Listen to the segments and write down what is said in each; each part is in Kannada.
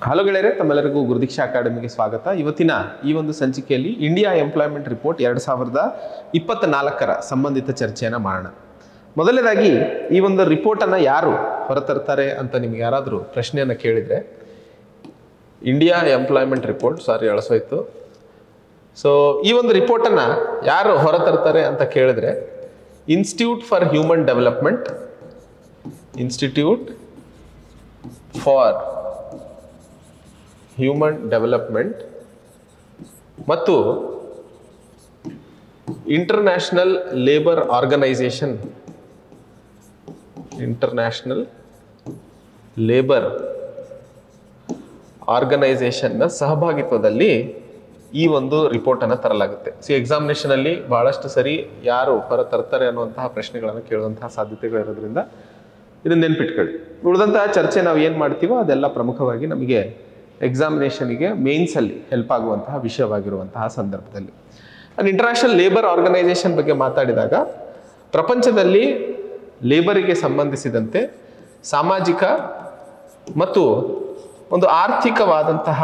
ಹಲೋ ಗೆಳೆಯರೆ ತಮ್ಮೆಲ್ಲರಿಗೂ ಗುರುದೀಕ್ಷಾ ಅಕಾಡೆಮಿಗೆ ಸ್ವಾಗತ ಇವತ್ತಿನ ಈ ಒಂದು ಸಂಚಿಕೆಯಲ್ಲಿ ಇಂಡಿಯಾ ಎಂಪ್ಲಾಯ್ಮೆಂಟ್ ರಿಪೋರ್ಟ್ ಎರಡು ಸಾವಿರದ ಇಪ್ಪತ್ತ ನಾಲ್ಕರ ಸಂಬಂಧಿತ ಚರ್ಚೆಯನ್ನು ಮಾಡೋಣ ಮೊದಲನೇದಾಗಿ ಈ ಒಂದು ರಿಪೋರ್ಟನ್ನು ಯಾರು ಹೊರತರ್ತಾರೆ ಅಂತ ನಿಮ್ಗೆ ಯಾರಾದರೂ ಪ್ರಶ್ನೆಯನ್ನು ಕೇಳಿದರೆ ಇಂಡಿಯಾ ಎಂಪ್ಲಾಯ್ಮೆಂಟ್ ರಿಪೋರ್ಟ್ ಸಾರಿ ಅಳಸೋಯ್ತು ಸೊ ಈ ಒಂದು ರಿಪೋರ್ಟನ್ನು ಯಾರು ಹೊರತರ್ತಾರೆ ಅಂತ ಕೇಳಿದ್ರೆ institute for human development institute for human development ಮತ್ತು international labour organisation international labour ಆರ್ಗನೈಸೇಷನ್ನ ಸಹಭಾಗಿತ್ವದಲ್ಲಿ ಈ ಒಂದು ರಿಪೋರ್ಟನ್ನು ತರಲಾಗುತ್ತೆ ಸಿ ಎಕ್ಸಾಮಿನೇಷನಲ್ಲಿ ಬಹಳಷ್ಟು ಸರಿ ಯಾರು ಹೊರ ತರ್ತಾರೆ ಅನ್ನುವಂತಹ ಪ್ರಶ್ನೆಗಳನ್ನು ಕೇಳುವಂತಹ ಸಾಧ್ಯತೆಗಳಿರೋದ್ರಿಂದ ಇದನ್ನ ನೆನ್ಪಿಟ್ಕೊಳ್ಳಿ ಉಳಿದಂತಹ ಚರ್ಚೆ ನಾವು ಏನು ಮಾಡ್ತೀವೋ ಅದೆಲ್ಲ ಪ್ರಮುಖವಾಗಿ ನಮಗೆ ಎಕ್ಸಾಮಿನೇಷನ್ಗೆ ಮೇನ್ಸಲ್ಲಿ ಹೆಲ್ಪ್ ಆಗುವಂತಹ ವಿಷಯವಾಗಿರುವಂತಹ ಸಂದರ್ಭದಲ್ಲಿ ಅಂಡ್ ಇಂಟರ್ನ್ಯಾಷನಲ್ ಲೇಬರ್ ಆರ್ಗನೈಸೇಷನ್ ಬಗ್ಗೆ ಮಾತಾಡಿದಾಗ ಪ್ರಪಂಚದಲ್ಲಿ ಲೇಬರಿಗೆ ಸಂಬಂಧಿಸಿದಂತೆ ಸಾಮಾಜಿಕ ಮತ್ತು ಒಂದು ಆರ್ಥಿಕವಾದಂತಹ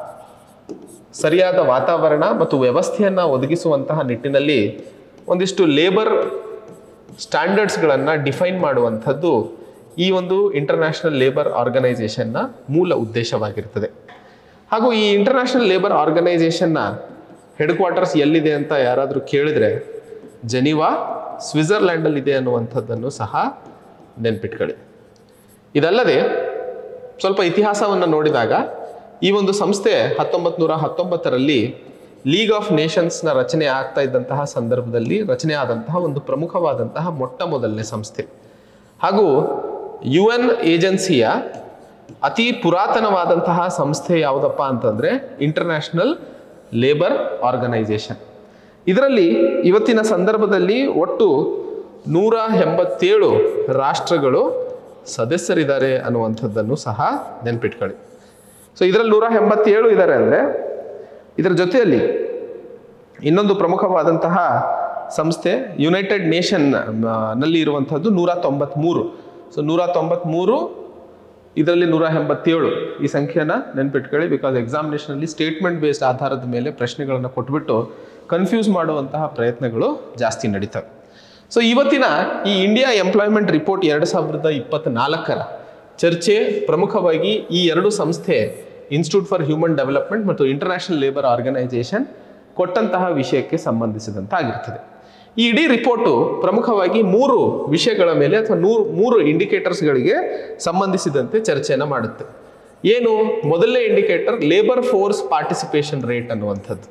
ಸರಿಯಾದ ವಾತಾವರಣ ಮತ್ತು ವ್ಯವಸ್ಥೆಯನ್ನು ಒದಗಿಸುವಂತಹ ನಿಟ್ಟಿನಲ್ಲಿ ಒಂದಿಷ್ಟು ಲೇಬರ್ ಸ್ಟ್ಯಾಂಡರ್ಡ್ಸ್ಗಳನ್ನು ಡಿಫೈನ್ ಮಾಡುವಂಥದ್ದು ಈ ಒಂದು ಇಂಟರ್ನ್ಯಾಷನಲ್ ಲೇಬರ್ ಆರ್ಗನೈಸೇಷನ್ನ ಮೂಲ ಉದ್ದೇಶವಾಗಿರ್ತದೆ ಹಾಗೂ ಈ ಇಂಟರ್ನ್ಯಾಷನಲ್ ಲೇಬರ್ ಆರ್ಗನೈಸೇಷನ್ನ ಹೆಡ್ ಕ್ವಾರ್ಟರ್ಸ್ ಎಲ್ಲಿದೆ ಅಂತ ಯಾರಾದರೂ ಕೇಳಿದ್ರೆ ಜೆನಿವಾ ಸ್ವಿಟ್ಜರ್ಲ್ಯಾಂಡಲ್ಲಿ ಇದೆ ಅನ್ನುವಂಥದ್ದನ್ನು ಸಹ ನೆನ್ಪಿಟ್ಕೊಳ್ಳಿ ಇದಲ್ಲದೆ ಸ್ವಲ್ಪ ಇತಿಹಾಸವನ್ನು ನೋಡಿದಾಗ ಈ ಒಂದು ಸಂಸ್ಥೆ ಹತ್ತೊಂಬತ್ತು ನೂರ ಹತ್ತೊಂಬತ್ತರಲ್ಲಿ ಲೀಗ್ ಆಫ್ ನೇಷನ್ಸ್ನ ರಚನೆ ಆಗ್ತಾ ಇದ್ದಂತಹ ಸಂದರ್ಭದಲ್ಲಿ ರಚನೆ ಆದಂತಹ ಒಂದು ಪ್ರಮುಖವಾದಂತಹ ಮೊಟ್ಟ ಮೊದಲನೇ ಸಂಸ್ಥೆ ಹಾಗೂ ಯು ಎನ್ ಏಜೆನ್ಸಿಯ ಅತಿ ಪುರಾತನವಾದಂತಹ ಸಂಸ್ಥೆ ಯಾವುದಪ್ಪ ಅಂತಂದರೆ ಇಂಟರ್ನ್ಯಾಷನಲ್ ಲೇಬರ್ ಆರ್ಗನೈಸೇಷನ್ ಇದರಲ್ಲಿ ಇವತ್ತಿನ ಸಂದರ್ಭದಲ್ಲಿ ಒಟ್ಟು ನೂರ ಎಂಬತ್ತೇಳು ರಾಷ್ಟ್ರಗಳು ಸದಸ್ಯರಿದ್ದಾರೆ ಅನ್ನುವಂಥದ್ದನ್ನು ಸಹ ನೆನ್ಪಿಟ್ಕೊಳ್ಳಿ ಸೊ ಇದರಲ್ಲಿ ನೂರ ಎಂಬತ್ತೇಳು ಇದ್ದಾರೆ ಅಂದರೆ ಇದರ ಜೊತೆಯಲ್ಲಿ ಇನ್ನೊಂದು ಪ್ರಮುಖವಾದಂತಹ ಸಂಸ್ಥೆ ಯುನೈಟೆಡ್ ನೇಷನ್ ನಲ್ಲಿ ಇರುವಂಥದ್ದು ನೂರ ತೊಂಬತ್ಮೂರು ಸೊ ನೂರ ತೊಂಬತ್ಮೂರು ಇದರಲ್ಲಿ ನೂರ ಎಂಬತ್ತೇಳು ಈ ಸಂಖ್ಯೆನ ನೆನ್ಪಿಟ್ಕೊಳ್ಳಿ ಬಿಕಾಸ್ ಎಕ್ಸಾಮಿನೇಷನಲ್ಲಿ ಸ್ಟೇಟ್ಮೆಂಟ್ ಬೇಸ್ಡ್ ಆಧಾರದ ಮೇಲೆ ಪ್ರಶ್ನೆಗಳನ್ನು ಕೊಟ್ಬಿಟ್ಟು ಕನ್ಫ್ಯೂಸ್ ಮಾಡುವಂತಹ ಪ್ರಯತ್ನಗಳು ಜಾಸ್ತಿ ನಡೀತವೆ ಸೊ ಇವತ್ತಿನ ಈ ಇಂಡಿಯಾ ಎಂಪ್ಲಾಯ್ಮೆಂಟ್ ರಿಪೋರ್ಟ್ ಎರಡು ಸಾವಿರದ ಇಪ್ಪತ್ತ್ನಾಲ್ಕರ ಚರ್ಚೆ ಪ್ರಮುಖವಾಗಿ ಈ ಎರಡು ಸಂಸ್ಥೆ ಇನ್ಸ್ಟಿಟ್ಯೂಟ್ ಫಾರ್ ಹ್ಯೂಮನ್ ಡೆವಲಪ್ಮೆಂಟ್ ಮತ್ತು ಇಂಟರ್ನ್ಯಾಷನಲ್ ಲೇಬರ್ ಆರ್ಗನೈಸೇಷನ್ ಕೊಟ್ಟಂತಹ ವಿಷಯಕ್ಕೆ ಸಂಬಂಧಿಸಿದಂತ ಆಗಿರ್ತದೆ ಈ ಇಡೀ ರಿಪೋರ್ಟು ಪ್ರಮುಖವಾಗಿ ಮೂರು ವಿಷಯಗಳ ಮೇಲೆ ಅಥವಾ ನೂರು ಮೂರು ಇಂಡಿಕೇಟರ್ಸ್ಗಳಿಗೆ ಸಂಬಂಧಿಸಿದಂತೆ ಚರ್ಚೆಯನ್ನು ಮಾಡುತ್ತೆ ಏನು ಮೊದಲನೇ indicator labour force participation rate ಅನ್ನುವಂಥದ್ದು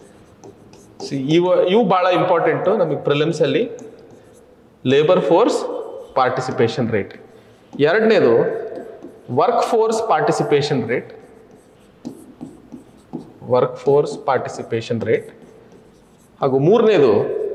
ಸಿ ಇವ ಇವು ಭಾಳ ಇಂಪಾರ್ಟೆಂಟು ನಮಗೆ ಪ್ರಿಲಿಮ್ಸಲ್ಲಿ ಲೇಬರ್ ಫೋರ್ಸ್ ಪಾರ್ಟಿಸಿಪೇಷನ್ ರೇಟ್ ಎರಡನೇದು work force participation rate work force participation rate ಹಾಗೂ ಮೂರನೇದು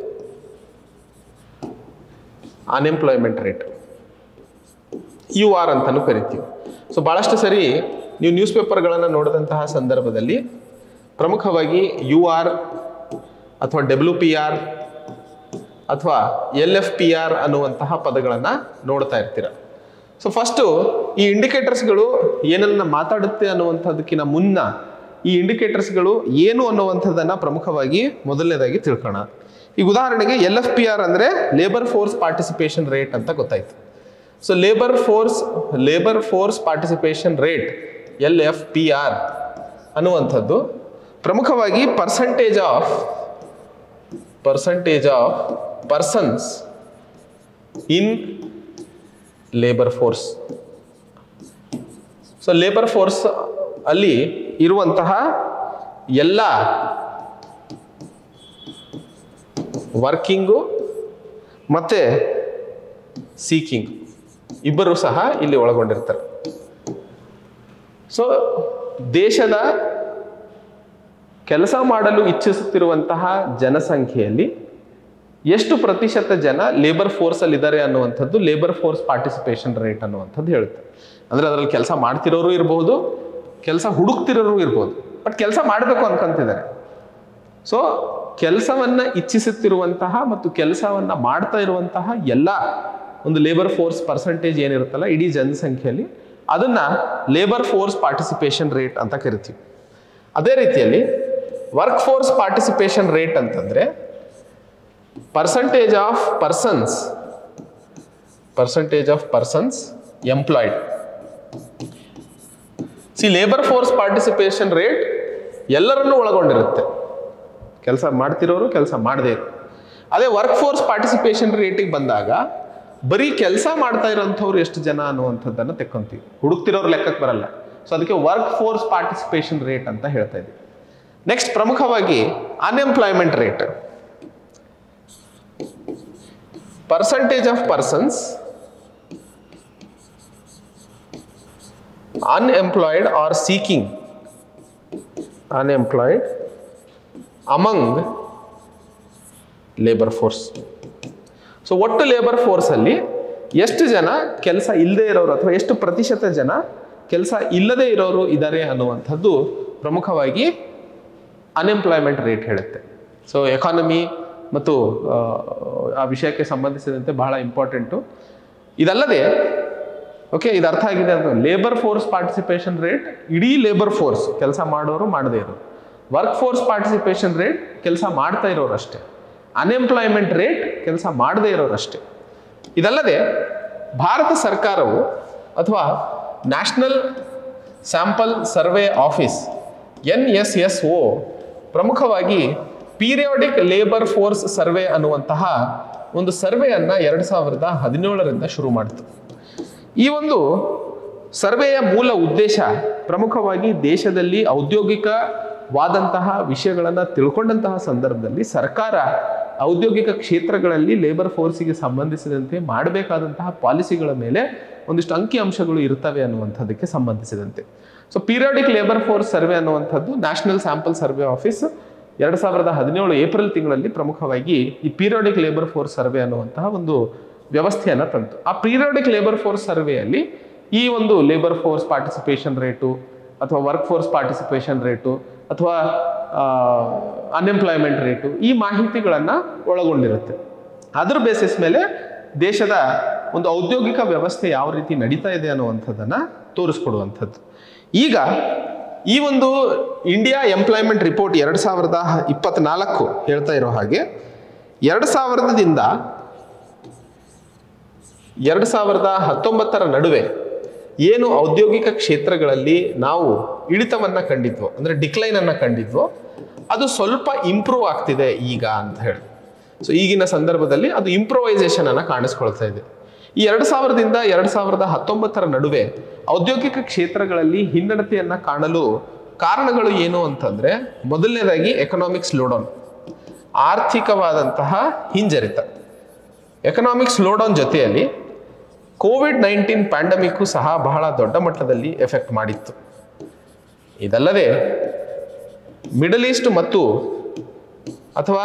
ಅನ್ಎಂಪ್ಲಾಯ್ಮೆಂಟ್ ರೇಟ್ ಯು ಆರ್ ಅಂತಲೂ ಕರಿತೀವಿ ಸೊ ಭಾಳಷ್ಟು ಸರಿ ನೀವು ನ್ಯೂಸ್ ಪೇಪರ್ಗಳನ್ನು ನೋಡಿದಂತಹ ಸಂದರ್ಭದಲ್ಲಿ ಪ್ರಮುಖವಾಗಿ ಯು ಆರ್ ಅಥವಾ ಡಬ್ಲ್ಯೂ ಪಿ ಆರ್ ಅಥವಾ ಎಲ್ ಎಫ್ ಪಿ ಆರ್ ಅನ್ನುವಂತಹ ಪದಗಳನ್ನು ನೋಡ್ತಾ ಇರ್ತೀರ ಸೊ ಫಸ್ಟು ಈ ಇಂಡಿಕೇಟರ್ಸ್ಗಳು ಏನನ್ನ ಮಾತಾಡುತ್ತೆ ಅನ್ನುವಂಥದ್ದಕ್ಕಿಂತ ಮುನ್ನ ಈ ಇಂಡಿಕೇಟರ್ಸ್ಗಳು ಏನು ಅನ್ನುವಂಥದ್ದನ್ನು ಪ್ರಮುಖವಾಗಿ ಮೊದಲನೇದಾಗಿ ತಿಳ್ಕೋಣ ಈಗ ಉದಾಹರಣೆಗೆ ಎಲ್ ಎಫ್ ಪಿ ಆರ್ ಅಂದರೆ ಲೇಬರ್ ಫೋರ್ಸ್ ಪಾರ್ಟಿಸಿಪೇಷನ್ ರೇಟ್ ಅಂತ ಗೊತ್ತಾಯ್ತು so labour force labour force participation rate L F P R ಅನ್ನುವಂಥದ್ದು ಪ್ರಮುಖವಾಗಿ percentage of percentage of persons in labour force so labour force ಅಲ್ಲಿ ಇರುವಂತಹ ಎಲ್ಲ ವರ್ಕಿಂಗು ಮತ್ತೆ ಸೀಕಿಂಗ್ ಇಬ್ಬರು ಸಹ ಇಲ್ಲಿ ಒಳಗೊಂಡಿರ್ತಾರೆ ಸೊ ದೇಶದ ಕೆಲಸ ಮಾಡಲು ಇಚ್ಛಿಸುತ್ತಿರುವಂತಹ ಜನಸಂಖ್ಯೆಯಲ್ಲಿ ಎಷ್ಟು ಪ್ರತಿಶತ ಜನ ಲೇಬರ್ ಫೋರ್ಸ್ ಅಲ್ಲಿ ಇದ್ದಾರೆ ಅನ್ನುವಂಥದ್ದು ಲೇಬರ್ ಫೋರ್ಸ್ ಪಾರ್ಟಿಸಿಪೇಷನ್ ರೇಟ್ ಅನ್ನುವಂಥದ್ದು ಹೇಳುತ್ತೆ ಅಂದ್ರೆ ಅದರಲ್ಲಿ ಕೆಲಸ ಮಾಡ್ತಿರೋರು ಇರಬಹುದು ಕೆಲಸ ಹುಡುಕ್ತಿರೋರು ಇರ್ಬೋದು ಬಟ್ ಕೆಲಸ ಮಾಡಬೇಕು ಅನ್ಕೊಂತಿದ್ದಾರೆ ಸೊ ಕೆಲಸವನ್ನ ಇಚ್ಛಿಸುತ್ತಿರುವಂತಹ ಮತ್ತು ಕೆಲಸವನ್ನ ಮಾಡ್ತಾ ಇರುವಂತಹ ಎಲ್ಲ ಒಂದು ಲೇಬರ್ ಫೋರ್ಸ್ ಪರ್ಸಂಟೇಜ್ ಏನಿರುತ್ತಲ್ಲ ಇಡೀ ಜನಸಂಖ್ಯೆಯಲ್ಲಿ ಅದನ್ನ ಲೇಬರ್ ಫೋರ್ಸ್ ಪಾರ್ಟಿಸಿಪೇಷನ್ ರೇಟ್ ಅಂತ ಕರಿತೀವಿ ಅದೇ ರೀತಿಯಲ್ಲಿ ವರ್ಕ್ ಫೋರ್ಸ್ ಪಾರ್ಟಿಸಿಪೇಷನ್ ರೇಟ್ ಅಂತಂದ್ರೆ percentage of persons percentage of persons employed ಸಿ ಲೇಬರ್ ಫೋರ್ಸ್ ಪಾರ್ಟಿಸಿಪೇಷನ್ ರೇಟ್ ಎಲ್ಲರನ್ನೂ ಒಳಗೊಂಡಿರುತ್ತೆ ಕೆಲಸ ಮಾಡ್ತಿರೋರು ಕೆಲಸ ಮಾಡದೇ ಇರೋ ಅದೇ ವರ್ಕ್ ಫೋರ್ಸ್ ಪಾರ್ಟಿಸಿಪೇಷನ್ ರೇಟಿಗೆ ಬಂದಾಗ ಬರೀ ಕೆಲಸ ಮಾಡ್ತಾ ಇರೋಂಥವ್ರು ಎಷ್ಟು ಜನ ಅನ್ನುವಂಥದ್ದನ್ನು ತೆಕ್ಕೊಂತೀವಿ ಹುಡುಕ್ತಿರೋರು ಲೆಕ್ಕಕ್ಕೆ ಬರಲ್ಲ ಸೊ ಅದಕ್ಕೆ ವರ್ಕ್ ಫೋರ್ಸ್ ಪಾರ್ಟಿಸಿಪೇಷನ್ ರೇಟ್ ಅಂತ ಹೇಳ್ತಾ ಇದ್ದೀವಿ ನೆಕ್ಸ್ಟ್ ಪ್ರಮುಖವಾಗಿ unemployment rate percentage of persons unemployed or seeking unemployed among labour force so ಒಟ್ಟು ಲೇಬರ್ ಫೋರ್ಸಲ್ಲಿ ಎಷ್ಟು ಜನ ಕೆಲಸ ಇಲ್ಲದೆ ಇರೋರು ಅಥವಾ ಎಷ್ಟು ಪ್ರತಿಶತ ಜನ ಕೆಲಸ ಇಲ್ಲದೆ ಇರೋರು ಇದ್ದಾರೆ ಅನ್ನುವಂಥದ್ದು ಪ್ರಮುಖವಾಗಿ ಅನ್ಎಂಪ್ಲಾಯ್ಮೆಂಟ್ ರೇಟ್ ಹೇಳುತ್ತೆ ಸೊ ಎಕಾನಮಿ ಮತ್ತು ಆ, ಆ ವಿಷಯಕ್ಕೆ ಸಂಬಂಧಿಸಿದಂತೆ ಬಹಳ ಇಂಪಾರ್ಟೆಂಟು ಇದಲ್ಲದೆ ಓಕೆ ಇದು ಅರ್ಥ ಆಗಿದೆ ಅಂತ ಲೇಬರ್ ಫೋರ್ಸ್ ಪಾರ್ಟಿಸಿಪೇಷನ್ ರೇಟ್ ಇಡೀ ಲೇಬರ್ ಫೋರ್ಸ್ ಕೆಲಸ ಮಾಡೋರು ಮಾಡದೇ ಇರೋರು ವರ್ಕ್ ಫೋರ್ಸ್ ಪಾರ್ಟಿಸಿಪೇಷನ್ ರೇಟ್ ಕೆಲಸ ಮಾಡ್ತಾ ಇರೋರು ಅಷ್ಟೇ ಅನ್ಎಂಪ್ಲಾಯ್ಮೆಂಟ್ ರೇಟ್ ಕೆಲಸ ಮಾಡದೇ ಇರೋರು ಅಷ್ಟೇ ಇದಲ್ಲದೆ ಭಾರತ ಸರ್ಕಾರವು ಅಥವಾ national sample survey office N S S O ಪ್ರಮುಖವಾಗಿ ಪೀರಿಯಾಡಿಕ್ ಲೇಬರ್ ಫೋರ್ಸ್ ಸರ್ವೆ ಅನ್ನುವಂತಹ ಒಂದು ಸರ್ವೆಯನ್ನು ಎರಡು ಸಾವಿರದ ಹದಿನೇಳರಿಂದ ಶುರು ಮಾಡಿತು ಈ ಒಂದು ಸರ್ವೆಯ ಮೂಲ ಉದ್ದೇಶ ಪ್ರಮುಖವಾಗಿ ದೇಶದಲ್ಲಿ ಔದ್ಯೋಗಿಕವಾದಂತಹ ವಿಷಯಗಳನ್ನು ತಿಳ್ಕೊಂಡಂತಹ ಸಂದರ್ಭದಲ್ಲಿ ಸರ್ಕಾರ ಔದ್ಯೋಗಿಕ ಕ್ಷೇತ್ರಗಳಲ್ಲಿ ಲೇಬರ್ ಫೋರ್ಸಿಗೆ ಸಂಬಂಧಿಸಿದಂತೆ ಮಾಡಬೇಕಾದಂತಹ ಪಾಲಿಸಿಗಳ ಮೇಲೆ ಒಂದಿಷ್ಟು ಅಂಕಿ ಅಂಶಗಳು ಇರ್ತವೆ ಅನ್ನುವಂಥದ್ದಕ್ಕೆ ಸಂಬಂಧಿಸಿದಂತೆ so periodic labour force survey ಅನ್ನುವಂಥದ್ದು ನ್ಯಾಷನಲ್ ಸ್ಯಾಂಪಲ್ ಸರ್ವೆ ಆಫೀಸ್ ಎರಡು ಸಾವಿರದ ಹದಿನೇಳು ಏಪ್ರಿಲ್ ತಿಂಗಳಲ್ಲಿ ಪ್ರಮುಖವಾಗಿ ಈ ಪೀರಿಯಾಡಿಕ್ ಲೇಬರ್ ಫೋರ್ಸ್ ಸರ್ವೆ ಅನ್ನುವಂತಹ ಒಂದು ವ್ಯವಸ್ಥೆಯನ್ನು ತಂತು ಆ ಪೀರಿಯಾಡಿಕ್ ಲೇಬರ್ ಫೋರ್ಸ್ ಸರ್ವೆಯಲ್ಲಿ ಈ ಒಂದು ಲೇಬರ್ ಫೋರ್ಸ್ ಪಾರ್ಟಿಸಿಪೇಷನ್ ರೇಟು ಅಥವಾ ವರ್ಕ್ ಫೋರ್ಸ್ ಪಾರ್ಟಿಸಿಪೇಷನ್ ರೇಟು ಅಥವಾ ಅನ್ಎಂಪ್ಲಾಯ್ಮೆಂಟ್ ರೇಟು ಈ ಮಾಹಿತಿಗಳನ್ನು ಒಳಗೊಂಡಿರುತ್ತೆ ಅದ್ರ ಬೇಸಿಸ್ ಮೇಲೆ ದೇಶದ ಒಂದು ಔದ್ಯೋಗಿಕ ವ್ಯವಸ್ಥೆ ಯಾವ ರೀತಿ ನಡೀತಾ ಇದೆ ಅನ್ನುವಂಥದ್ದನ್ನು ತೋರಿಸ್ಕೊಡುವಂಥದ್ದು ಈಗ ಈ ಒಂದು ಇಂಡಿಯಾ ಎಂಪ್ಲಾಯ್ಮೆಂಟ್ ರಿಪೋರ್ಟ್ ಎರಡು ಸಾವಿರದ ಇಪ್ಪತ್ನಾಲ್ಕು ಹೇಳ್ತಾ ಇರೋ ಹಾಗೆ ಎರಡು ಸಾವಿರದಿಂದ ಎರಡು ಸಾವಿರದ ಹತ್ತೊಂಬತ್ತರ ನಡುವೆ ಏನು ಔದ್ಯೋಗಿಕ ಕ್ಷೇತ್ರಗಳಲ್ಲಿ ನಾವು ಇಳಿತವನ್ನ ಕಂಡಿದ್ವೋ ಅಂದ್ರೆ ಡಿಕ್ಲೈನ್ ಅನ್ನ ಕಂಡಿದ್ವೋ ಅದು ಸ್ವಲ್ಪ ಇಂಪ್ರೂವ್ ಆಗ್ತಿದೆ ಈಗ ಅಂತ ಹೇಳಿ ಸೊ ಈಗಿನ ಸಂದರ್ಭದಲ್ಲಿ ಅದು ಇಂಪ್ರೂವೈಸೇಷನ್ ಅನ್ನ ಕಾಣಿಸ್ಕೊಳ್ತಾ ಇದೆ ಈ ಎರಡು ಸಾವಿರದಿಂದ ಎರಡು ಸಾವಿರದ ಹತ್ತೊಂಬತ್ತರ ನಡುವೆ ಔದ್ಯೋಗಿಕ ಕ್ಷೇತ್ರಗಳಲ್ಲಿ ಹಿನ್ನಡತೆಯನ್ನ ಕಾಣಲು ಕಾರಣಗಳು ಏನು ಅಂತಂದ್ರೆ ಮೊದಲನೇದಾಗಿ ಎಕನಾಮಿಕ್ ಸ್ಲೋಡೌನ್ ಆರ್ಥಿಕವಾದಂತಹ ಹಿಂಜರಿತ ಎಕನಾಮಿಕ್ ಸ್ಲೋಡೌನ್ ಜೊತೆಯಲ್ಲಿ ಕೋವಿಡ್ ನೈನ್ಟೀನ್ ಪ್ಯಾಂಡಮಿಕ್ಕು ಸಹ ಬಹಳ ದೊಡ್ಡ ಮಟ್ಟದಲ್ಲಿ ಎಫೆಕ್ಟ್ ಮಾಡಿತ್ತು ಇದಲ್ಲದೆ ಮಿಡಲ್ ಈಸ್ಟ್ ಮತ್ತು ಅಥವಾ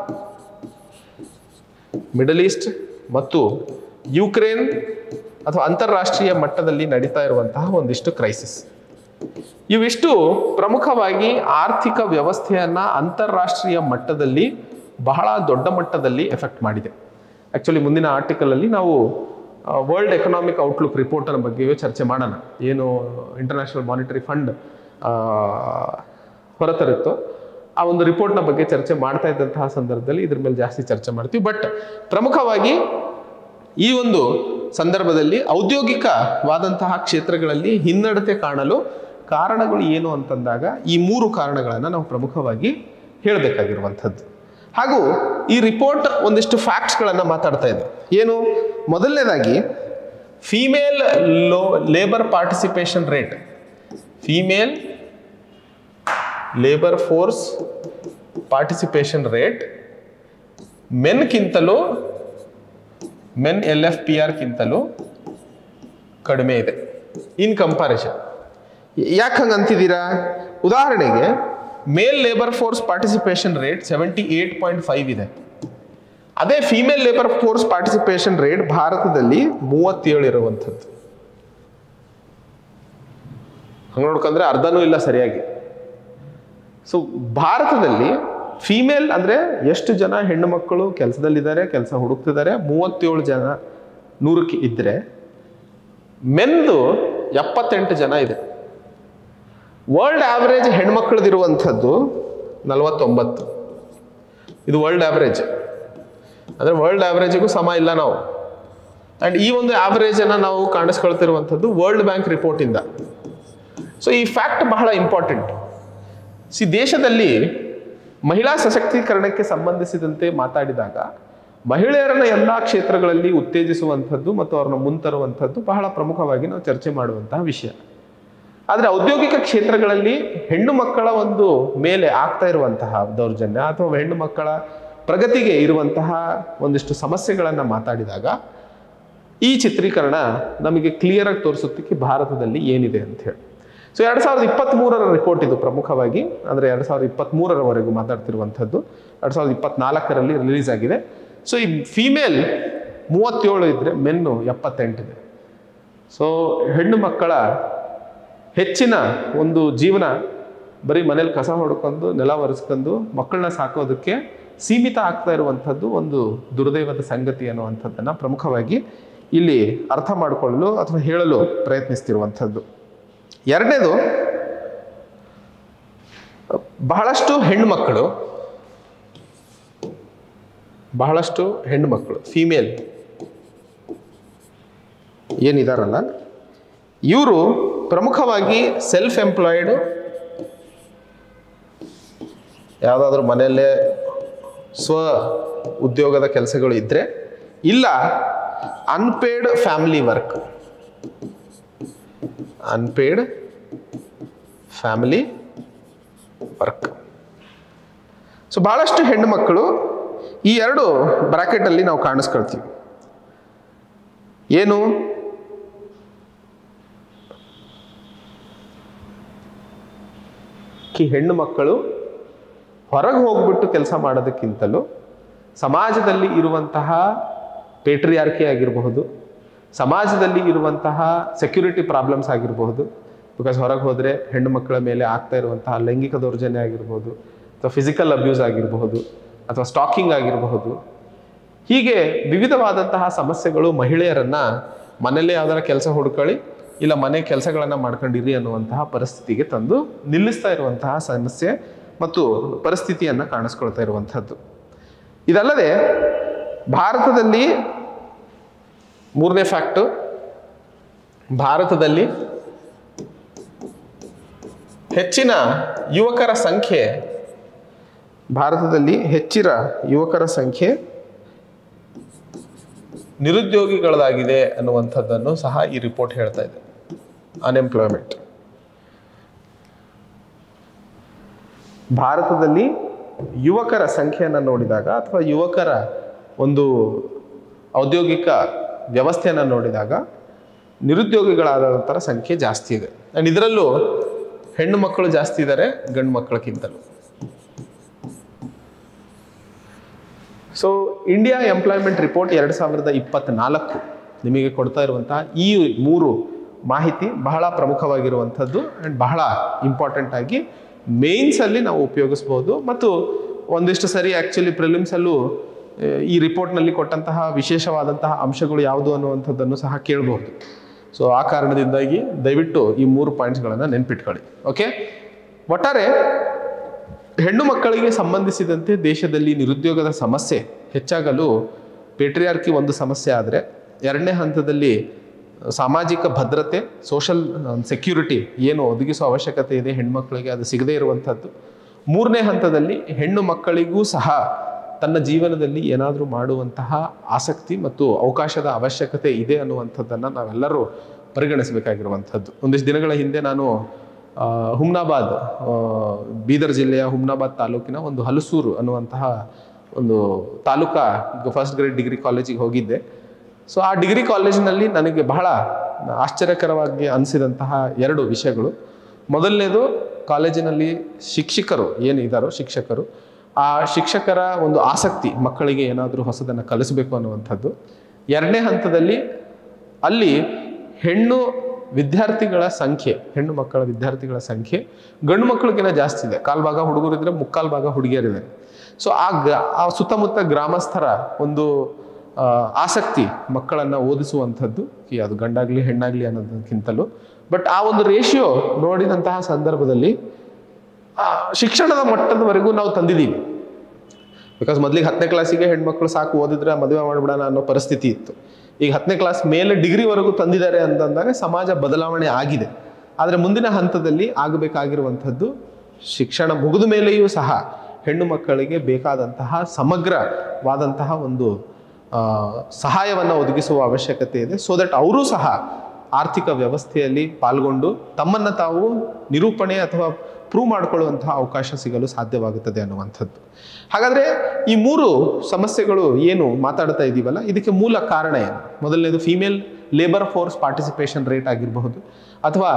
ಮಿಡಲ್ ಈಸ್ಟ್ ಮತ್ತು ಯುಕ್ರೇನ್ ಅಥವಾ ಅಂತಾರಾಷ್ಟ್ರೀಯ ಮಟ್ಟದಲ್ಲಿ ನಡೀತಾ ಇರುವಂತಹ ಒಂದಿಷ್ಟು ಕ್ರೈಸಿಸ್ ಇವಿಷ್ಟು ಪ್ರಮುಖವಾಗಿ ಆರ್ಥಿಕ ವ್ಯವಸ್ಥೆಯನ್ನ ಅಂತಾರಾಷ್ಟ್ರೀಯ ಮಟ್ಟದಲ್ಲಿ ಬಹಳ ದೊಡ್ಡ ಮಟ್ಟದಲ್ಲಿ ಎಫೆಕ್ಟ್ ಮಾಡಿದೆ ಆಕ್ಚುಲಿ ಮುಂದಿನ ಆರ್ಟಿಕಲ್ ಅಲ್ಲಿ ನಾವು ವರ್ಲ್ಡ್ ಎಕನಾಮಿಕ್ ಔಟ್ಲುಕ್ ರಿಪೋರ್ಟರ್ ಬಗ್ಗೆಯೂ ಚರ್ಚೆ ಮಾಡೋಣ ಏನು ಇಂಟರ್ನ್ಯಾಷನಲ್ ಮಾನಿಟರಿ ಫಂಡ್ ಹೊರತರುತ್ತೋ ಆ ಒಂದು ರಿಪೋರ್ಟ್ನ ಬಗ್ಗೆ ಚರ್ಚೆ ಮಾಡ್ತಾ ಇದ್ದಂತಹ ಸಂದರ್ಭದಲ್ಲಿ ಇದ್ರ ಮೇಲೆ ಜಾಸ್ತಿ ಚರ್ಚೆ ಮಾಡ್ತೀವಿ ಬಟ್ ಪ್ರಮುಖವಾಗಿ ಈ ಒಂದು ಸಂದರ್ಭದಲ್ಲಿ ಔದ್ಯೋಗಿಕವಾದಂತಹ ಕ್ಷೇತ್ರಗಳಲ್ಲಿ ಹಿನ್ನಡತೆ ಕಾಣಲು ಕಾರಣಗಳು ಏನು ಅಂತಂದಾಗ ಈ ಮೂರು ಕಾರಣಗಳನ್ನು ನಾವು ಪ್ರಮುಖವಾಗಿ ಹೇಳಬೇಕಾಗಿರುವಂಥದ್ದು ಹಾಗೂ ಈ ರಿಪೋರ್ಟ್ ಒಂದಿಷ್ಟು ಫ್ಯಾಕ್ಟ್ಸ್ಗಳನ್ನು ಮಾತಾಡ್ತಾ ಇದೆ ಏನು ಮೊದಲನೇದಾಗಿ female low labour participation rate female labour force participation rate ಮೆನ್ಗಿಂತಲೂ ಮೆನ್ ಎಲ್ ಎಫ್ ಪಿ ಆರ್ಗಿಂತಲೂ ಕಡಿಮೆ ಇದೆ ಇನ್ ಕಂಪಾರಿಸನ್ ಯಾಕೆ ಹಂಗೆ ಅಂತಿದ್ದೀರಾ ಉದಾಹರಣೆಗೆ male labour force participation rate seventy eight point five ಇದೆ ಅದೇ female labour force participation rate ಭಾರತದಲ್ಲಿ ಮೂವತ್ತೇಳು ಇರುವಂಥದ್ದು ಹಂಗೆ ನೋಡ್ಕೊಂಡ್ರೆ ಅರ್ಧನೂ ಇಲ್ಲ ಸರಿಯಾಗಿ ಸೊ ಭಾರತದಲ್ಲಿ ಫಿಮೇಲ್ ಅಂದರೆ ಎಷ್ಟು ಜನ ಹೆಣ್ಣು ಮಕ್ಕಳು ಕೆಲಸದಲ್ಲಿದ್ದಾರೆ ಕೆಲಸ ಹುಡುಕ್ತಿದ್ದಾರೆ ಮೂವತ್ತೇಳು ಜನ ನೂರಕ್ಕೆ ಇದ್ದರೆ ಮೆನ್ದು ಎಪ್ಪತ್ತೆಂಟು ಜನ ಇದೆ ವರ್ಲ್ಡ್ ಆವರೇಜ್ ಹೆಣ್ಮಕ್ಳದಿರುವಂಥದ್ದು ನಲವತ್ತೊಂಬತ್ತು ಇದು ವರ್ಲ್ಡ್ ಆವರೇಜ್ ಅಂದರೆ ವರ್ಲ್ಡ್ ಆವರೇಜಿಗೂ ಸಮ ಇಲ್ಲ ನಾವು ಆ್ಯಂಡ್ ಈ ಒಂದು ಆವರೇಜನ್ನು ನಾವು ಕಾಣಿಸ್ಕೊಳ್ತಿರುವಂಥದ್ದು ವರ್ಲ್ಡ್ ಬ್ಯಾಂಕ್ ರಿಪೋರ್ಟಿಂದ ಸೊ ಈ ಫ್ಯಾಕ್ಟ್ ಬಹಳ ಇಂಪಾರ್ಟೆಂಟ್ ಸಿ ದೇಶದಲ್ಲಿ ಮಹಿಳಾ ಸಶಕ್ತೀಕರಣಕ್ಕೆ ಸಂಬಂಧಿಸಿದಂತೆ ಮಾತಾಡಿದಾಗ ಮಹಿಳೆಯರನ್ನ ಎಲ್ಲ ಕ್ಷೇತ್ರಗಳಲ್ಲಿ ಉತ್ತೇಜಿಸುವಂಥದ್ದು ಮತ್ತು ಅವ್ರನ್ನ ಮುಂತರುವಂಥದ್ದು ಬಹಳ ಪ್ರಮುಖವಾಗಿ ನಾವು ಚರ್ಚೆ ಮಾಡುವಂತಹ ವಿಷಯ ಆದರೆ ಔದ್ಯೋಗಿಕ ಕ್ಷೇತ್ರಗಳಲ್ಲಿ ಹೆಣ್ಣು ಮಕ್ಕಳ ಒಂದು ಮೇಲೆ ಆಗ್ತಾ ಇರುವಂತಹ ದೌರ್ಜನ್ಯ ಅಥವಾ ಹೆಣ್ಣು ಮಕ್ಕಳ ಪ್ರಗತಿಗೆ ಇರುವಂತಹ ಒಂದಿಷ್ಟು ಸಮಸ್ಯೆಗಳನ್ನು ಮಾತಾಡಿದಾಗ ಈ ಚಿತ್ರೀಕರಣ ನಮಗೆ ಕ್ಲಿಯರ್ ಆಗಿ ತೋರಿಸುತ್ತಕ್ಕೆ ಭಾರತದಲ್ಲಿ ಏನಿದೆ ಅಂತ ಹೇಳಿ ಸೊ ಎರಡು ಸಾವಿರದ ಇಪ್ಪತ್ತ್ಮೂರರ ರಿಪೋರ್ಟ್ ಇದು ಪ್ರಮುಖವಾಗಿ ಅಂದರೆ ಎರಡು ಸಾವಿರದ ಇಪ್ಪತ್ತ್ಮೂರರವರೆಗೂ ಮಾತಾಡ್ತಿರುವಂಥದ್ದು ಎರಡು ಸಾವಿರದ ಇಪ್ಪತ್ನಾಲ್ಕರಲ್ಲಿ ರಿಲೀಸ್ ಆಗಿದೆ ಸೊ ಈ ಫೀಮೇಲ್ ಮೂವತ್ತೇಳು ಇದ್ದರೆ ಮೆನ್ನು ಎಪ್ಪತ್ತೆಂಟಿದೆ ಸೊ ಹೆಣ್ಣು ಮಕ್ಕಳ ಹೆಚ್ಚಿನ ಒಂದು ಜೀವನ ಬರೀ ಮನೇಲಿ ಕಸ ಹೊಡ್ಕೊಂಡು ನೆಲ ಒರೆಸ್ಕೊಂಡು ಮಕ್ಕಳನ್ನ ಸಾಕೋದಕ್ಕೆ ಸೀಮಿತ ಆಗ್ತಾ ಇರುವಂಥದ್ದು ಒಂದು ದುರ್ದೈವದ ಸಂಗತಿ ಅನ್ನುವಂಥದ್ದನ್ನು ಪ್ರಮುಖವಾಗಿ ಇಲ್ಲಿ ಅರ್ಥ ಮಾಡಿಕೊಳ್ಳಲು ಅಥವಾ ಹೇಳಲು ಪ್ರಯತ್ನಿಸ್ತಿರುವಂಥದ್ದು ಎರಡನೇದು ಬಹಳಷ್ಟು ಹೆಣ್ಣು ಮಕ್ಕಳು ಬಹಳಷ್ಟು ಹೆಣ್ಣು ಮಕ್ಕಳು ಫೀಮೇಲ್ ಏನಿದಾರಲ್ಲ ಇವರು ಪ್ರಮುಖವಾಗಿ ಸೆಲ್ಫ್ ಎಂಪ್ಲಾಯ್ಡು ಯಾವುದಾದ್ರೂ ಮನೆಯಲ್ಲೇ ಸ್ವ ಉದ್ಯೋಗದ ಕೆಲಸಗಳು ಇದ್ದರೆ ಇಲ್ಲ unpaid family work unpaid family work so ಭಾಳಷ್ಟು ಹೆಣ್ಣು ಮಕ್ಕಳು ಈ ಎರಡು ಬ್ರಾಕೆಟಲ್ಲಿ ನಾವು ಕಾಣಿಸ್ಕೊಳ್ತೀವಿ ಏನು ಕಿ ಹೆಣ್ಣು ಮಕ್ಕಳು ಹೊರಗೆ ಹೋಗ್ಬಿಟ್ಟು ಕೆಲಸ ಮಾಡೋದಕ್ಕಿಂತಲೂ ಸಮಾಜದಲ್ಲಿ ಇರುವಂತಹ ಪೇಟ್ರಿಯಾರ್ಕಿ ಆಗಿರಬಹುದು ಸಮಾಜದಲ್ಲಿ ಇರುವಂತಹ ಸೆಕ್ಯೂರಿಟಿ ಪ್ರಾಬ್ಲಮ್ಸ್ ಆಗಿರಬಹುದು ಬಿಕಾಸ್ ಹೊರಗೆ ಹೋದರೆ ಹೆಣ್ಣು ಮಕ್ಕಳ ಮೇಲೆ ಆಗ್ತಾ ಇರುವಂತಹ ಲೈಂಗಿಕ ದೌರ್ಜನ್ಯ ಆಗಿರ್ಬೋದು ಅಥವಾ ಫಿಸಿಕಲ್ ಅಬ್ಯೂಸ್ ಆಗಿರಬಹುದು ಅಥವಾ ಸ್ಟಾಕಿಂಗ್ ಆಗಿರಬಹುದು ಹೀಗೆ ವಿವಿಧವಾದಂತಹ ಸಮಸ್ಯೆಗಳು ಮಹಿಳೆಯರನ್ನ ಮನೆಯಲ್ಲೇ ಯಾವ್ದಾರ ಕೆಲಸ ಹುಡ್ಕೊಳ್ಳಿ ಇಲ್ಲ ಮನೆ ಕೆಲಸಗಳನ್ನು ಮಾಡ್ಕೊಂಡಿರಿ ಅನ್ನುವಂತಹ ಪರಿಸ್ಥಿತಿಗೆ ತಂದು ನಿಲ್ಲಿಸ್ತಾ ಇರುವಂತಹ ಸಮಸ್ಯೆ ಮತ್ತು ಪರಿಸ್ಥಿತಿಯನ್ನು ಕಾಣಿಸ್ಕೊಳ್ತಾ ಇರುವಂಥದ್ದು ಇದಲ್ಲದೆ ಭಾರತದಲ್ಲಿ ಮೂರನೇ ಫ್ಯಾಕ್ಟು ಭಾರತದಲ್ಲಿ ಹೆಚ್ಚಿನ ಯುವಕರ ಸಂಖ್ಯೆ ಭಾರತದಲ್ಲಿ ಹೆಚ್ಚಿನ ಯುವಕರ ಸಂಖ್ಯೆ ನಿರುದ್ಯೋಗಿಗಳದಾಗಿದೆ ಅನ್ನುವಂಥದ್ದನ್ನು ಸಹ ಈ ರಿಪೋರ್ಟ್ ಹೇಳ್ತಾ ಇದೆ ಅನ್ಎಂಪ್ಲಾಯ್ಮೆಂಟ್ ಭಾರತದಲ್ಲಿ ಯುವಕರ ಸಂಖ್ಯೆಯನ್ನು ನೋಡಿದಾಗ ಅಥವಾ ಯುವಕರ ಒಂದು ಔದ್ಯೋಗಿಕ ವ್ಯವಸ್ಥೆಯನ್ನು ನೋಡಿದಾಗ ನಿರುದ್ಯೋಗಿಗಳಾದಂಥರ ಸಂಖ್ಯೆ ಜಾಸ್ತಿ ಇದೆ ಆ್ಯಂಡ್ ಇದರಲ್ಲೂ ಹೆಣ್ಣು ಮಕ್ಕಳು ಜಾಸ್ತಿ ಇದ್ದಾರೆ ಗಂಡು ಮಕ್ಕಳಕ್ಕಿಂತಲೂ ಸೊ ಇಂಡಿಯಾ ಎಂಪ್ಲಾಯ್ಮೆಂಟ್ ರಿಪೋರ್ಟ್ ಎರಡು ಸಾವಿರದ ಇಪ್ಪತ್ತ್ನಾಲ್ಕು ನಿಮಗೆ ಕೊಡ್ತಾ ಇರುವಂತಹ ಈ ಮೂರು ಮಾಹಿತಿ ಬಹಳ ಪ್ರಮುಖವಾಗಿರುವಂಥದ್ದು ಆ್ಯಂಡ್ ಬಹಳ ಇಂಪಾರ್ಟೆಂಟ್ ಆಗಿ ಮೇನ್ಸಲ್ಲಿ ನಾವು ಉಪಯೋಗಿಸ್ಬೋದು ಮತ್ತು ಒಂದಿಷ್ಟು ಸರಿ ಆ್ಯಕ್ಚುಲಿ ಪ್ರಿಲಿಮ್ಸಲ್ಲೂ ಈ ರಿಪೋರ್ಟ್ನಲ್ಲಿ ಕೊಟ್ಟಂತಹ ವಿಶೇಷವಾದಂತಹ ಅಂಶಗಳು ಯಾವುದು ಅನ್ನುವಂಥದ್ದನ್ನು ಸಹ ಕೇಳಬಹುದು ಸೊ ಆ ಕಾರಣದಿಂದಾಗಿ ದಯವಿಟ್ಟು ಈ ಮೂರು ಪಾಯಿಂಟ್ಸ್ಗಳನ್ನು ನೆನ್ಪಿಟ್ಕೊಳ್ಳಿ ಓಕೆ ಒಟ್ಟಾರೆ ಹೆಣ್ಣು ಮಕ್ಕಳಿಗೆ ಸಂಬಂಧಿಸಿದಂತೆ ದೇಶದಲ್ಲಿ ನಿರುದ್ಯೋಗದ ಸಮಸ್ಯೆ ಹೆಚ್ಚಾಗಲು ಪೇಟ್ರಿಯಾರ್ಕಿ ಒಂದು ಸಮಸ್ಯೆ ಆದರೆ ಎರಡನೇ ಹಂತದಲ್ಲಿ ಸಾಮಾಜಿಕ ಭದ್ರತೆ ಸೋಷಲ್ ಸೆಕ್ಯೂರಿಟಿ ಏನು ಒದಗಿಸುವ ಅವಶ್ಯಕತೆ ಇದೆ ಹೆಣ್ಮಕ್ಳಿಗೆ ಅದು ಸಿಗದೇ ಇರುವಂಥದ್ದು ಮೂರನೇ ಹಂತದಲ್ಲಿ ಹೆಣ್ಣು ಮಕ್ಕಳಿಗೂ ಸಹ ತನ್ನ ಜೀವನದಲ್ಲಿ ಏನಾದರೂ ಮಾಡುವಂತಹ ಆಸಕ್ತಿ ಮತ್ತು ಅವಕಾಶದ ಅವಶ್ಯಕತೆ ಇದೆ ಅನ್ನುವಂಥದ್ದನ್ನು ನಾವೆಲ್ಲರೂ ಪರಿಗಣಿಸಬೇಕಾಗಿರುವಂಥದ್ದು ಒಂದಿಷ್ಟು ದಿನಗಳ ಹಿಂದೆ ನಾನು ಆ, ಹುಮ್ನಾಬಾದ್ ಆ, ಬೀದರ್ ಜಿಲ್ಲೆಯ ಹುಮ್ನಾಬಾದ್ ತಾಲೂಕಿನ ಒಂದು ಹಲಸೂರು ಅನ್ನುವಂತಹ ಒಂದು ತಾಲೂಕಾ ಫಸ್ಟ್ ಗ್ರೇಡ್ ಡಿಗ್ರಿ ಕಾಲೇಜಿಗೆ ಹೋಗಿದ್ದೆ ಸೊ ಆ ಡಿಗ್ರಿ ಕಾಲೇಜಿನಲ್ಲಿ ನನಗೆ ಬಹಳ ಆಶ್ಚರ್ಯಕರವಾಗಿ ಅನಿಸಿದಂತಹ ಎರಡು ವಿಷಯಗಳು ಮೊದಲನೇದು ಕಾಲೇಜಿನಲ್ಲಿ ಶಿಕ್ಷಕರು ಏನಿದ್ದಾರೋ ಶಿಕ್ಷಕರು ಆ ಶಿಕ್ಷಕರ ಒಂದು ಆಸಕ್ತಿ ಮಕ್ಕಳಿಗೆ ಏನಾದರೂ ಹೊಸದನ್ನು ಕಲಿಸಬೇಕು ಅನ್ನುವಂಥದ್ದು ಎರಡನೇ ಹಂತದಲ್ಲಿ ಅಲ್ಲಿ ಹೆಣ್ಣು ವಿದ್ಯಾರ್ಥಿಗಳ ಸಂಖ್ಯೆ ಹೆಣ್ಣು ಮಕ್ಕಳ ವಿದ್ಯಾರ್ಥಿಗಳ ಸಂಖ್ಯೆ ಗಂಡು ಮಕ್ಕಳಿಗಿಂತ ಜಾಸ್ತಿ ಇದೆ ಕಾಲ್ ಭಾಗ ಹುಡುಗರಿದ್ರೆ ಮುಕ್ಕಾಲು ಭಾಗ ಹುಡುಗಿಯರಿದೆ ಸೊ ಆ ಗ ಆ ಸುತ್ತಮುತ್ತ ಗ್ರಾಮಸ್ಥರ ಒಂದು ಆ, ಆಸಕ್ತಿ ಮಕ್ಕಳನ್ನು ಓದಿಸುವಂಥದ್ದು ಈ ಅದು ಗಂಡಾಗ್ಲಿ ಹೆಣ್ಣಾಗ್ಲಿ ಅನ್ನೋದಕ್ಕಿಂತಲೂ ಬಟ್ ಆ ಒಂದು ರೇಷಿಯೋ ನೋಡಿದಂತಹ ಸಂದರ್ಭದಲ್ಲಿ ಆ, ಶಿಕ್ಷಣದ ಮಟ್ಟದವರೆಗೂ ನಾವು ತಂದಿದ್ದೀವಿ ಬಿಕಾಸ್ ಮೊದಲಿಗೆ ಹತ್ತನೇ ಕ್ಲಾಸಿಗೆ ಹೆಣ್ಮಕ್ಳು ಸಾಕು ಓದಿದ್ರೆ ಮದುವೆ ಮಾಡಿಬಿಡೋಣ ಅನ್ನೋ ಪರಿಸ್ಥಿತಿ ಇತ್ತು ಈಗ ಹತ್ತನೇ ಕ್ಲಾಸ್ ಮೇಲೆ ಡಿಗ್ರಿವರೆಗೂ ತಂದಿದ್ದಾರೆ ಅಂತಂದಾಗ ಸಮಾಜ ಬದಲಾವಣೆ ಆಗಿದೆ ಆದರೆ ಮುಂದಿನ ಹಂತದಲ್ಲಿ ಆಗಬೇಕಾಗಿರುವಂಥದ್ದು ಶಿಕ್ಷಣ ಮುಗಿದ ಮೇಲೆಯೂ ಸಹ ಹೆಣ್ಣು ಮಕ್ಕಳಿಗೆ ಬೇಕಾದಂತಹ ಸಮಗ್ರವಾದಂತಹ ಒಂದು ಸಹಾಯವನ್ನು ಒದಗಿಸುವ ಅವಶ್ಯಕತೆ ಇದೆ ಸೊ ದಟ್ ಅವರೂ ಸಹ ಆರ್ಥಿಕ ವ್ಯವಸ್ಥೆಯಲ್ಲಿ ಪಾಲ್ಗೊಂಡು ತಮ್ಮನ್ನು ತಾವು ನಿರೂಪಣೆ ಅಥವಾ ಪ್ರೂವ್ ಮಾಡಿಕೊಳ್ಳುವಂತಹ ಅವಕಾಶ ಸಿಗಲು ಸಾಧ್ಯವಾಗುತ್ತದೆ ಅನ್ನುವಂಥದ್ದು ಹಾಗಾದರೆ ಈ ಮೂರು ಸಮಸ್ಯೆಗಳು ಏನು ಮಾತಾಡ್ತಾ ಇದ್ದೀವಲ್ಲ ಇದಕ್ಕೆ ಮೂಲ ಕಾರಣ ಏನು ಮೊದಲನೇದು female labour force participation rate ಆಗಿರಬಹುದು ಅಥವಾ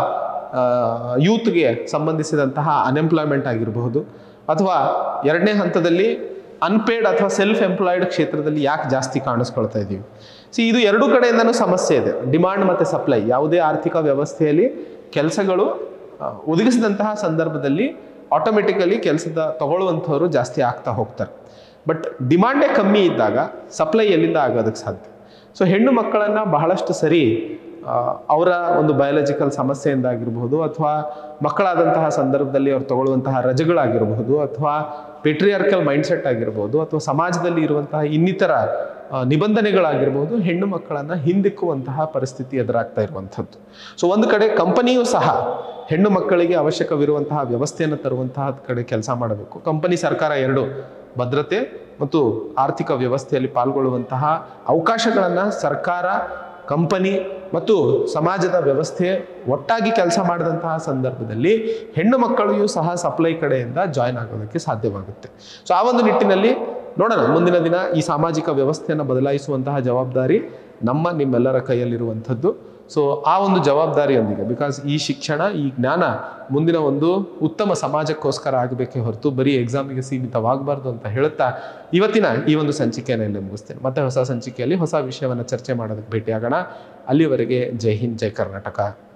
ಯೂತ್ಗೆ ಸಂಬಂಧಿಸಿದಂತಹ ಅನ್ಎಂಪ್ಲಾಯ್ಮೆಂಟ್ ಆಗಿರಬಹುದು ಅಥವಾ ಎರಡನೇ ಹಂತದಲ್ಲಿ ಅನ್ಪೇಯ್ಡ್ ಅಥವಾ ಸೆಲ್ಫ್ ಎಂಪ್ಲಾಯ್ಡ್ ಕ್ಷೇತ್ರದಲ್ಲಿ ಯಾಕೆ ಜಾಸ್ತಿ ಕಾಣಿಸ್ಕೊಳ್ತಾ ಇದ್ದೀವಿ ಸಿ ಇದು ಎರಡೂ ಕಡೆಯಿಂದನೂ ಸಮಸ್ಯೆ ಇದೆ ಡಿಮಾಂಡ್ ಮತ್ತು ಸಪ್ಲೈ ಯಾವುದೇ ಆರ್ಥಿಕ ವ್ಯವಸ್ಥೆಯಲ್ಲಿ ಕೆಲಸಗಳು ಆ, ಒದಗಿಸಿದಂತಹ ಸಂದರ್ಭದಲ್ಲಿ ಆಟೋಮೆಟಿಕಲಿ ಕೆಲಸದ ತಗೊಳ್ಳುವಂಥವ್ರು ಜಾಸ್ತಿ ಆಗ್ತಾ ಹೋಗ್ತಾರೆ ಬಟ್ ಡಿಮಾಂಡೇ ಕಮ್ಮಿ ಇದ್ದಾಗ ಸಪ್ಲೈ ಎಲ್ಲಿಂದ ಆಗೋದಕ್ಕೆ ಸಾಧ್ಯ ಸೊ ಹೆಣ್ಣು ಮಕ್ಕಳನ್ನು ಬಹಳಷ್ಟು ಸರಿ ಆ, ಅವರ ಒಂದು ಬಯಾಲಜಿಕಲ್ ಸಮಸ್ಯೆಯಿಂದ ಆಗಿರಬಹುದು ಅಥವಾ ಮಕ್ಕಳಾದಂತಹ ಸಂದರ್ಭದಲ್ಲಿ ಅವ್ರು ತಗೊಳ್ಳುವಂತಹ ರಜೆಗಳಾಗಿರಬಹುದು ಅಥವಾ ಪೆಟ್ರಿಯಾರ್ಕಲ್ ಮೈಂಡ್ಸೆಟ್ ಆಗಿರ್ಬೋದು ಅಥವಾ ಸಮಾಜದಲ್ಲಿ ಇರುವಂತಹ ಇನ್ನಿತರ ಆ, ನಿಬಂಧನೆಗಳಾಗಿರ್ಬೋದು ಹೆಣ್ಣು ಮಕ್ಕಳನ್ನು ಹಿಂದಿಕ್ಕುವಂತಹ ಪರಿಸ್ಥಿತಿ ಎದುರಾಗ್ತಾ ಇರುವಂಥದ್ದು ಸೊ ಒಂದು ಕಡೆ ಕಂಪನಿಯೂ ಸಹ ಹೆಣ್ಣು ಮಕ್ಕಳಿಗೆ ಅವಶ್ಯಕವಿರುವಂತಹ ವ್ಯವಸ್ಥೆಯನ್ನು ತರುವಂತಹ ಕಡೆ ಕೆಲಸ ಮಾಡಬೇಕು ಕಂಪನಿ ಸರ್ಕಾರ ಎರಡು ಭದ್ರತೆ ಮತ್ತು ಆರ್ಥಿಕ ವ್ಯವಸ್ಥೆಯಲ್ಲಿ ಪಾಲ್ಗೊಳ್ಳುವಂತಹ ಅವಕಾಶಗಳನ್ನು ಸರ್ಕಾರ ಕಂಪನಿ ಮತ್ತು ಸಮಾಜದ ವ್ಯವಸ್ಥೆ ಒಟ್ಟಾಗಿ ಕೆಲಸ ಮಾಡಿದಂತಹ ಸಂದರ್ಭದಲ್ಲಿ ಹೆಣ್ಣು ಮಕ್ಕಳಿಗೂ ಸಹ ಸಪ್ಲೈ ಕಡೆಯಿಂದ ಜಾಯ್ನ್ ಆಗೋದಕ್ಕೆ ಸಾಧ್ಯವಾಗುತ್ತೆ ಸೊ ಆ ಒಂದು ನಿಟ್ಟಿನಲ್ಲಿ ನೋಡೋಣ ಮುಂದಿನ ದಿನ ಈ ಸಾಮಾಜಿಕ ವ್ಯವಸ್ಥೆಯನ್ನು ಬದಲಾಯಿಸುವಂತಹ ಜವಾಬ್ದಾರಿ ನಮ್ಮ ನಿಮ್ಮೆಲ್ಲರ ಕೈಯಲ್ಲಿರುವಂಥದ್ದು ಸೊ ಆ ಒಂದು ಜವಾಬ್ದಾರಿಯೊಂದಿಗೆ ಬಿಕಾಸ್ ಈ ಶಿಕ್ಷಣ ಈ ಜ್ಞಾನ ಮುಂದಿನ ಒಂದು ಉತ್ತಮ ಸಮಾಜಕ್ಕೋಸ್ಕರ ಆಗಬೇಕೇ ಹೊರತು ಬರೀ ಎಕ್ಸಾಮಿಗೆ ಸೀಮಿತವಾಗಬಾರ್ದು ಅಂತ ಹೇಳುತ್ತಾ ಇವತ್ತಿನ ಈ ಒಂದು ಸಂಚಿಕೆಯನ್ನು ಇಲ್ಲಿ ಮುಗಿಸ್ತೇನೆ ಮತ್ತೆ ಹೊಸ ಸಂಚಿಕೆಯಲ್ಲಿ ಹೊಸ ವಿಷಯವನ್ನು ಚರ್ಚೆ ಮಾಡೋದಕ್ಕೆ ಭೇಟಿಯಾಗೋಣ ಅಲ್ಲಿವರೆಗೆ ಜೈ ಹಿಂದ್ ಜೈ ಕರ್ನಾಟಕ